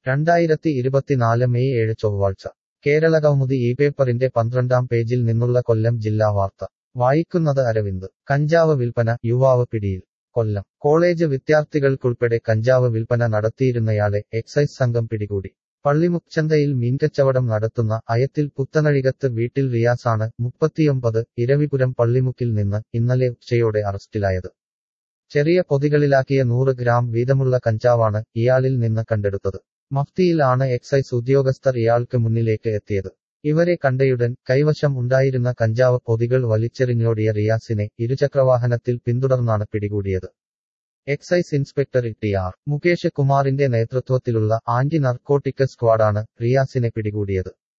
രണ്ടായിരത്തി ഇരുപത്തിനാല് മെയ് ഏഴ് ചൊവ്വാഴ്ച കേരളകൗമുദി ഈ പേപ്പറിന്റെ പന്ത്രണ്ടാം പേജിൽ നിന്നുള്ള കൊല്ലം ജില്ലാ വാർത്ത വായിക്കുന്നത് അരവിന്ദ് കഞ്ചാവ് വിൽപ്പന യുവാവ് പിടിയിൽ കൊല്ലം കോളേജ് വിദ്യാർത്ഥികൾക്കുൾപ്പെടെ കഞ്ചാവ് വിൽപ്പന നടത്തിയിരുന്നയാളെ എക്സൈസ് സംഘം പിടികൂടി പള്ളിമുച്ചന്തയിൽ മീൻകച്ചവടം നടത്തുന്ന അയത്തിൽ പുത്തനഴികത്ത് വീട്ടിൽ റിയാസാണ് മുപ്പത്തിയൊമ്പത് ഇരവിപുരം പള്ളിമുക്കിൽ നിന്ന് ഇന്നലെ ഉച്ചയോടെ അറസ്റ്റിലായത് ചെറിയ പൊതികളിലാക്കിയ നൂറ് ഗ്രാം വീതമുള്ള കഞ്ചാവാണ് ഇയാളിൽ നിന്ന് കണ്ടെടുത്തത് മഫ്തിയിൽ ആണ് എക്സൈസ് ഉദ്യോഗസ്ഥർ ഇയാൾക്ക് മുന്നിലേക്ക് എത്തിയത് ഇവരെ കണ്ടയുടൻ കൈവശം ഉണ്ടായിരുന്ന കഞ്ചാവ് പൊതികൾ വലിച്ചെറിഞ്ഞോടിയ റിയാസിനെ ഇരുചക്രവാഹനത്തിൽ പിന്തുടർന്നാണ് പിടികൂടിയത് excise inspector T R Mukesh കുമാറിന്റെ നേതൃത്വത്തിലുള്ള ആന്റി നർക്കോട്ടിക് സ്ക്വാഡാണ് റിയാസിനെ പിടികൂടിയത്